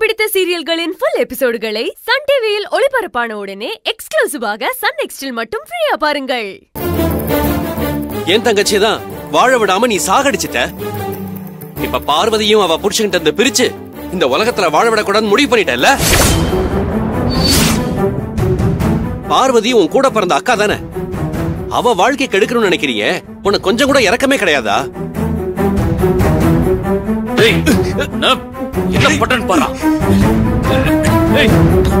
பிடித்த சீரியல்களின் full எபிசோடுகளை Sun டிவியில் ஒளிபரப்பான உடனே எக்ஸ்க்ளூசிவாக சன் நெக்ஸ்டில் மட்டும் ஃப்ரீயா பாருங்கள் என் தங்கச்சி தான் வாழ விடாம நீ சாகடிச்சிட்ட இப்ப பார்வதியும் அவ புருஷன்கிட்ட இருந்து பிரிச்சு இந்த உலகத்துல வாழ விடக்கூடாதுன்னு முடிவு பண்ணிட்டல்ல பார்வதி உன் கூட பிறந்த அக்கா தானே அவ வாழ்க்கை கெடுக்கணும்னு நினைக்கிறீங்க உனக்கு கொஞ்சம் கூட இறக்கமே கிடையாதா ஏய், நான் என்ன பண்றேன்னு பாரா ஏய்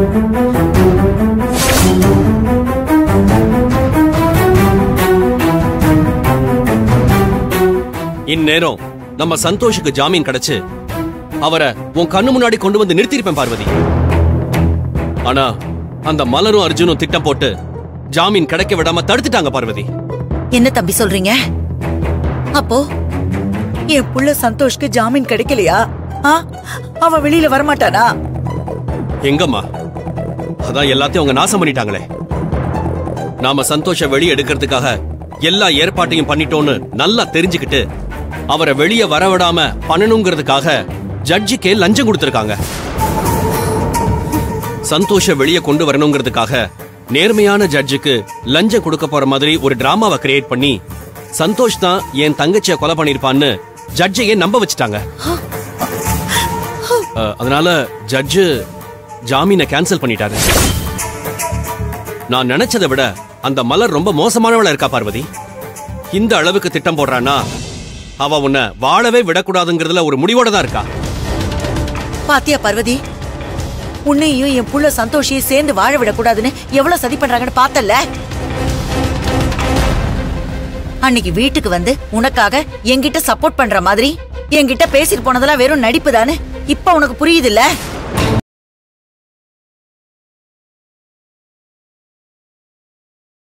இந்நேரம் நம்ம சந்தோஷுக்கு ஜாமீன் கிடைச்சு அவரை உன் கண்ணு முன்னாடி கொண்டு வந்து நிறுத்திருப்பேன் பார்வதி ஆனா அந்த மலரும் அர்ஜுனும் திட்டம் போட்டு ஜாமீன் கிடைக்க விடாம தடுத்துட்டாங்க பார்வதி என்ன தம்பி சொல்றீங்க அப்போ என் புள்ள சந்தோஷ்க்கு ஜாமீன் கிடைக்கலையா ஆ? அவன் வெளியில வரமாட்டானா எங்கம்மா அதான் எல்லாத்தையும் அவங்க நாசம் பண்ணிட்டாங்களே நாம சந்தோஷ வெளியே எடுக்கிறதுக்காக எல்லா ஏற்பாட்டையும் பண்ணிட்டோம்னு நல்லா தெரிஞ்சுக்கிட்டு அவரை வெளியே வரவிடாம பண்ணணுங்கிறதுக்காக ஜட்ஜிக்கே லஞ்சம் கொடுத்திருக்காங்க சந்தோஷ வெளியே கொண்டு வரணுங்கிறதுக்காக நேர்மையான ஜட்ஜுக்கு லஞ்சம் கொடுக்க போற மாதிரி ஒரு டிராமாவை கிரியேட் பண்ணி சந்தோஷ் தான் என் தங்கச்சியை கொலை பண்ணிருப்பான்னு ஜட்ஜையே நம்ப வச்சுட்டாங்க அஹ், அதனால ஜட்ஜு ஜாமீனை கேன்சல் பண்ணிட்டாரு நான் நினைச்சதை விட அந்த மலர் ரொம்ப மோசமானவளா இருக்கா பார்வதி இந்த அளவுக்கு திட்டம் போடுறான்னா அவ உன்னை வாழவே விடக்கூடாதுங்கிறதுல ஒரு முடிவோட தான் இருக்கா பாத்தியா பார்வதி உன்னையும் என் புள்ள சந்தோஷையும் சேர்ந்து வாழ விடக்கூடாதுன்னு எவ்வளவு சதி பண்றாங்கன்னு பார்த்தல்ல அன்னைக்கு வீட்டுக்கு வந்து உனக்காக என்கிட்ட சப்போர்ட் பண்ற மாதிரி என்கிட்ட பேசிட்டு போனதெல்லாம் வெறும் நடிப்பு தானே இப்ப உனக்கு புரியுதுல்ல